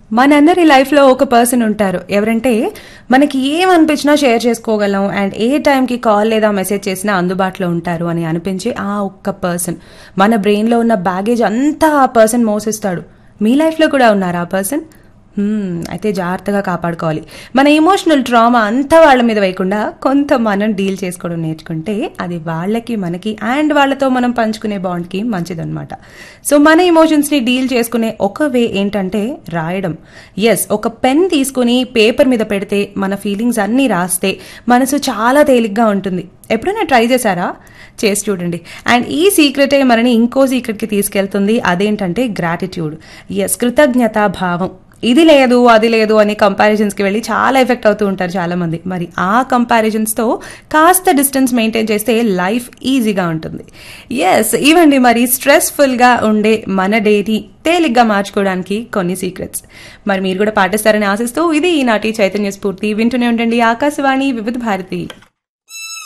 మనందరి లైఫ్లో ఒక పర్సన్ ఉంటారు ఎవరంటే మనకి ఏమనిపించినా షేర్ చేసుకోగలం అండ్ ఏ టైంకి కాల్ లేదా మెసేజ్ చేసినా అందుబాటులో ఉంటారు అని అనిపించే ఆ ఒక్క పర్సన్ మన బ్రెయిన్లో ఉన్న బ్యాగేజ్ అంతా ఆ పర్సన్ మోసిస్తాడు మీ లైఫ్లో కూడా ఉన్నారా ఆ పర్సన్ హ్మ్, అయితే జాగ్రత్తగా కాపాడుకోవాలి మన ఎమోషనల్ ట్రామా అంతా వాళ్ళ మీద వేయకుండా కొంత మనం డీల్ చేసుకోవడం నేర్చుకుంటే అది వాళ్ళకి మనకి అండ్ వాళ్ళతో మనం పంచుకునే బాండ్కి మంచిదన్నమాట సో మన ఎమోషన్స్ని డీల్ చేసుకునే ఒక వే ఏంటంటే రాయడం ఎస్ ఒక పెన్ తీసుకుని పేపర్ మీద పెడితే మన ఫీలింగ్స్ అన్నీ రాస్తే మనసు చాలా తేలిగ్గా ఉంటుంది ఎప్పుడైనా ట్రై చేశారా చేసి చూడండి అండ్ ఈ సీక్రెటే మనని ఇంకో సీక్రెట్కి తీసుకెళ్తుంది అదేంటంటే గ్రాటిట్యూడ్ ఎస్ కృతజ్ఞతా భావం ఇది లేదు అది లేదు అని కంపారిజన్స్కి వెళ్ళి చాలా ఎఫెక్ట్ అవుతూ ఉంటారు చాలా మంది మరి ఆ కంపారిజన్స్తో కాస్త డిస్టెన్స్ మెయింటైన్ చేస్తే లైఫ్ ఈజీగా ఉంటుంది ఎస్ ఇవండి మరి స్ట్రెస్ఫుల్గా ఉండే మన డేని తేలిగ్గా మార్చుకోవడానికి కొన్ని సీక్రెట్స్ మరి మీరు కూడా పాటిస్తారని ఆశిస్తూ ఇది ఈనాటి చైతన్య స్ఫూర్తి వింటూనే ఉండండి ఆకాశవాణి వివిధ భారతి